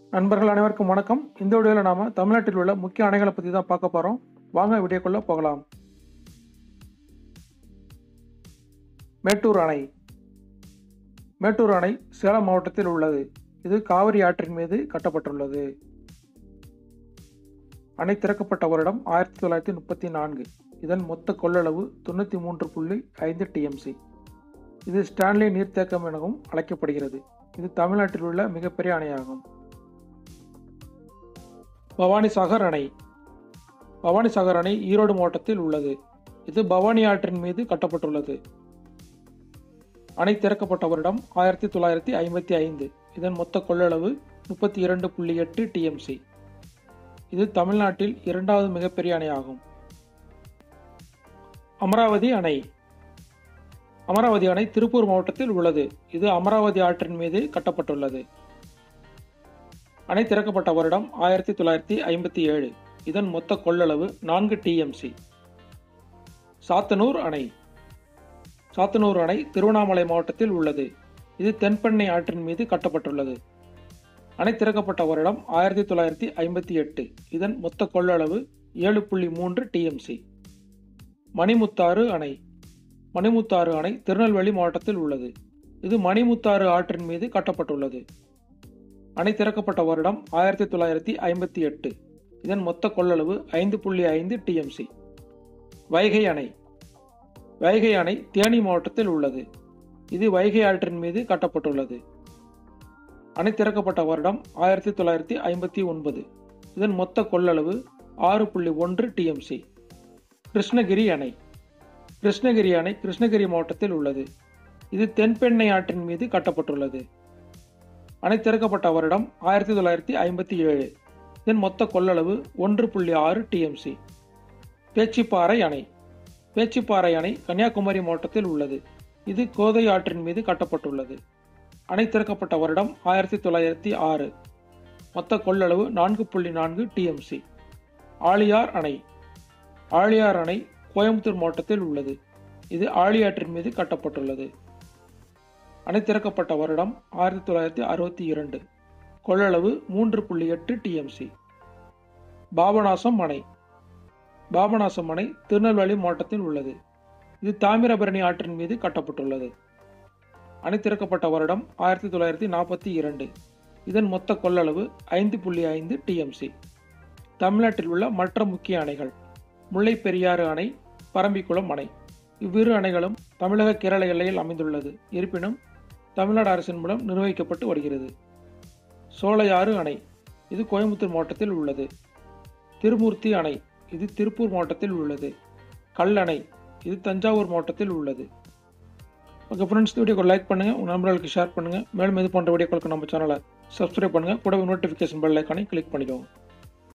நண்பர்கள் அனைவருக்கும் வணக்கம் இந்த வீடியோவில் நாம தமிழ்நாட்டில் உள்ள முக்கிய அணைகளை பற்றி தான் பார்க்க போகிறோம் வாங்க வீடியோக்குள்ள போகலாம் மேட்டூர் அணை மேட்டூர் அணை சேலம் மாவட்டத்தில் உள்ளது இது காவிரி ஆற்றின் மீது கட்டப்பட்டுள்ளது அணை திறக்கப்பட்ட வருடம் ஆயிரத்தி தொள்ளாயிரத்தி முப்பத்தி நான்கு இதன் மொத்த கொள்ளளவு தொண்ணூற்றி மூன்று புள்ளி ஐந்து டிஎம்சி இது ஸ்டான்லி நீர்த்தேக்கம் எனவும் அழைக்கப்படுகிறது இது தமிழ்நாட்டில் உள்ள மிகப்பெரிய அணையாகும் பவானிசாகர் அணை பவானிசாகர் அணை ஈரோடு மாவட்டத்தில் உள்ளது இது பவானி ஆற்றின் மீது கட்டப்பட்டுள்ளது அணை திறக்கப்பட்ட வருடம் ஆயிரத்தி தொள்ளாயிரத்தி ஐம்பத்தி ஐந்து இதன் மொத்த கொள்ளளவு முப்பத்தி இரண்டு புள்ளி எட்டு டிஎம்சி இது தமிழ்நாட்டில் இரண்டாவது மிகப்பெரிய அணையாகும் அமராவதி அணை அமராவதி அணை திருப்பூர் மாவட்டத்தில் உள்ளது இது அமராவதி ஆற்றின் மீது கட்டப்பட்டுள்ளது அணை திறக்கப்பட்ட வருடம் ஆயிரத்தி தொள்ளாயிரத்தி ஐம்பத்தி ஏழு இதன் மொத்த கொள்ளளவு நான்கு டிஎம்சி சாத்தனூர் அணை சாத்தனூர் அணை திருவண்ணாமலை மாவட்டத்தில் உள்ளது இது தென்பெண்ணை ஆற்றின் மீது கட்டப்பட்டுள்ளது அணை திறக்கப்பட்ட வருடம் ஆயிரத்தி தொள்ளாயிரத்தி ஐம்பத்தி எட்டு இதன் மொத்த கொள்ளளவு ஏழு புள்ளி மூன்று டிஎம்சி மணிமுத்தாறு அணை மணிமுத்தாறு அணை திருநெல்வேலி மாவட்டத்தில் உள்ளது இது மணிமுத்தாறு ஆற்றின் மீது கட்டப்பட்டுள்ளது அணை திறக்கப்பட்ட வருடம் ஆயிரத்தி தொள்ளாயிரத்தி ஐம்பத்தி எட்டு இதன் மொத்த கொள்ளளவு ஐந்து புள்ளி ஐந்து டிஎம்சி வைகை அணை வைகை அணை தேனி மாவட்டத்தில் உள்ளது இது வைகை ஆற்றின் மீது கட்டப்பட்டுள்ளது அணை திறக்கப்பட்ட வருடம் ஆயிரத்தி தொள்ளாயிரத்தி ஐம்பத்தி ஒன்பது இதன் மொத்த கொள்ளளவு ஆறு புள்ளி ஒன்று டிஎம்சி கிருஷ்ணகிரி அணை கிருஷ்ணகிரி அணை கிருஷ்ணகிரி மாவட்டத்தில் உள்ளது இது தென்பெண்ணை ஆற்றின் மீது கட்டப்பட்டுள்ளது அணை திறக்கப்பட்ட வருடம் ஆயிரத்தி தொள்ளாயிரத்தி ஐம்பத்தி ஏழு இதன் மொத்த கொள்ளளவு ஒன்று புள்ளி ஆறு டிஎம்சி பேச்சிப்பாறை அணை பேச்சிப்பாறை அணை கன்னியாகுமரி மாவட்டத்தில் உள்ளது இது கோதை ஆற்றின் மீது கட்டப்பட்டுள்ளது அணை திறக்கப்பட்ட வருடம் ஆயிரத்தி தொள்ளாயிரத்தி ஆறு மொத்த கொள்ளளவு நான்கு புள்ளி நான்கு டிஎம்சி ஆழியார் அணை ஆழியார் அணை கோயம்புத்தூர் மாவட்டத்தில் உள்ளது இது ஆழியாற்றின் மீது கட்டப்பட்டுள்ளது அணை திறக்கப்பட்ட வருடம் ஆயிரத்தி தொள்ளாயிரத்தி அறுபத்தி இரண்டு கொள்ளளவு மூன்று புள்ளி எட்டு டிஎம்சி பாபநாசம் அணை பாபநாசம் அணை திருநெல்வேலி மாவட்டத்தில் உள்ளது இது தாமிரபரணி ஆற்றின் மீது கட்டப்பட்டுள்ளது அணை திறக்கப்பட்ட வருடம் ஆயிரத்தி தொள்ளாயிரத்தி நாற்பத்தி இரண்டு இதன் மொத்த கொள்ளளவு ஐந்து புள்ளி ஐந்து டிஎம்சி தமிழ்நாட்டில் உள்ள மற்ற முக்கிய அணைகள் முல்லை பெரியாறு அணை பரம்பிக்குளம் அணை இவ்விரு அணைகளும் தமிழக கேரள எல்லையில் அமைந்துள்ளது இருப்பினும் தமிழ்நாடு அரசின் மூலம் நிர்வகிக்கப்பட்டு வருகிறது சோலையாறு அணை இது கோயம்புத்தூர் மாவட்டத்தில் உள்ளது திருமூர்த்தி அணை இது திருப்பூர் மாவட்டத்தில் உள்ளது கல்லணை இது தஞ்சாவூர் மாவட்டத்தில் உள்ளது ஓகே ஃப்ரெண்ட்ஸ் இந்த வீடியோக்கு லைக் பண்ணுங்கள் உங்கள் நண்பர்களுக்கு ஷேர் பண்ணுங்கள் மேலும் இது போன்ற வீடியோக்களுக்கு நம்ம சேனலை சப்ஸ்கிரைப் பண்ணுங்கள் கூடவே நோட்டிஃபிகேஷன் பெல் ஐக்கானை கிளிக் பண்ணிக்கோங்க